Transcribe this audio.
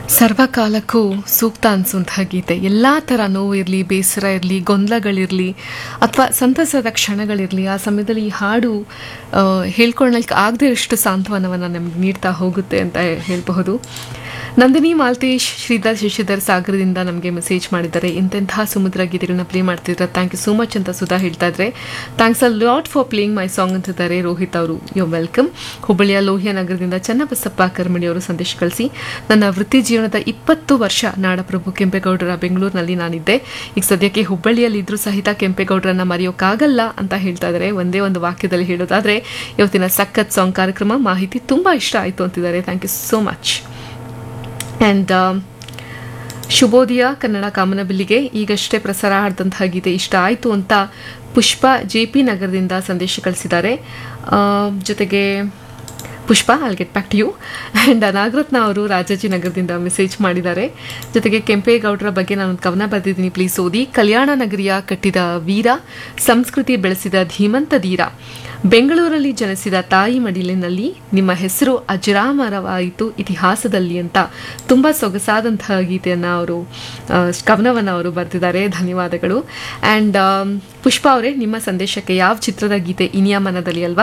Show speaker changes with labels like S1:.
S1: ಸರ್ವಕಾಲಕ್ಕೂ ಸೂಕ್ತ ಅನಿಸುವಂತಹ ಗೀತೆ ಎಲ್ಲ ಥರ ನೋವು ಇರಲಿ ಬೇಸರ ಇರಲಿ ಗೊಂದಲಗಳಿರಲಿ ಅಥವಾ ಸಂತಸದ ಕ್ಷಣಗಳಿರಲಿ ಆ ಸಮಯದಲ್ಲಿ ಈ ಹಾಡು ಆ, ಹೇಳ್ಕೊಳ್ಳಕ್ಕೆ ಆಗದೆ ಇಷ್ಟು ಸಾಂತ್ವನವನ್ನು ನಮ್ಗೆ ನೀಡ್ತಾ ಹೋಗುತ್ತೆ ಅಂತ ಹೇಳಬಹುದು ನಂದಿನಿ ಮಾಲ್ತೇಶ್ ಶ್ರೀಧರ್ ಶಶಿಧರ್ ಸಾಗರದಿಂದ ನಮಗೆ ಮೆಸೇಜ್ ಮಾಡಿದ್ದಾರೆ ಇಂತೆಂತಹ ಸಮುದ್ರ ಗೀತೆಗಳನ್ನ ಪ್ಲೇ ಮಾಡ್ತಿದ್ರೆ ಥ್ಯಾಂಕ್ ಯು ಸೋ ಮಚ್ ಅಂತ ಸುಧಾ ಹೇಳ್ತಾ ಇದ್ರೆ thanks a lot for playing my song ಅಂತಿದ್ದಾರೆ ರೋಹಿತ್ ಅವರು ಯು ವೆಲ್ಕಮ್ ಹುಬ್ಬಳ್ಳಿಯ ಲೋಹಿಯ ನಗರದಿಂದ ಚನ್ನಬಸಪ್ಪ ಕರ್ಮಣಿ ಅವರು ಸಂದೇಶ ಕಳಿಸಿ ನನ್ನ ವೃತ್ತಿ ಜೀವನದ ಇಪ್ಪತ್ತು ವರ್ಷ ನಾಡಪ್ರಭು ಕೆಂಪೇಗೌಡರ ಬೆಂಗಳೂರಿನಲ್ಲಿ ನಾನಿದ್ದೆ ಈಗ ಸದ್ಯಕ್ಕೆ ಹುಬ್ಬಳ್ಳಿಯಲ್ಲಿ ಇದ್ರೂ ಸಹಿತ ಕೆಂಪೇಗೌಡರನ್ನ ಮರೆಯೋಕ್ಕಾಗಲ್ಲ ಅಂತ ಹೇಳ್ತಾ ಇದ್ದಾರೆ ಒಂದೇ ಒಂದು ವಾಕ್ಯದಲ್ಲಿ ಹೇಳೋದಾದ್ರೆ ಇವತ್ತಿನ ಸಖತ್ ಸಾಂಗ್ ಕಾರ್ಯಕ್ರಮ ಮಾಹಿತಿ ತುಂಬಾ ಇಷ್ಟ ಆಯಿತು ಅಂತಿದ್ದಾರೆ thank you so much and ಶುಭೋದಯ ಕನ್ನಡ ಕಾಮನಬಿಲ್ಲಿಗೆ ಈಗಷ್ಟೇ ಪ್ರಸಾರ ಆಡಿದಂತಹ ಗೀತೆ ಇಷ್ಟ ಆಯಿತು ಅಂತ ಪುಷ್ಪ ಜೆ ಪಿ ನಗರದಿಂದ ಸಂದೇಶ ಕಳಿಸಿದ್ದಾರೆ ಆ, ಜೊತೆಗೆ Pushpa I'll get back to you and Nagaratna ಅವರು ರಾಜಾಜಿನಗರದಿಂದ ಮೆಸೇಜ್ ಮಾಡಿದ್ದಾರೆ ಜೊತೆಗೆ ಕೆಂಪೇಗೌಡರ ಬಗ್ಗೆ ನಾನು ಕವನ ಬರೆದಿದ್ದೀನಿ ಪ್ಲೀಸ್ ಓದಿ ಕಲ್ಯಾಣ ನಗರಿಯ ಕಟ್ಟಿದ ವೀರ ಸಂಸ್ಕೃತಿ ಬೆಳೆಸಿದ ಧೀಮಂತ ಧೀರ ಬೆಂಗಳೂರಲ್ಲಿ ಜನಿಸಿದ ತಾಯಿ ಮಡಿಲಿನಲ್ಲಿ ನಿಮ್ಮ ಹೆಸರು ಅಜರಾಮರವಾಯಿತು ಇತಿಹಾಸದಲ್ಲಿ ಅಂತ ತುಂಬ ಸೊಗಸಾದಂತಹ ಗೀತೆಯನ್ನು ಅವರು ಆ, ಕವನವನ್ನು ಅವರು ಬರೆದಿದ್ದಾರೆ ಧನ್ಯವಾದಗಳು ಆ್ಯಂಡ್ ಪುಷ್ಪ ಅವರೇ ನಿಮ್ಮ ಸಂದೇಶಕ್ಕೆ ಯಾವ ಚಿತ್ರದ ಗೀತೆ ಇನಿಯ ಮನದಲ್ಲಿ ಅಲ್ವಾ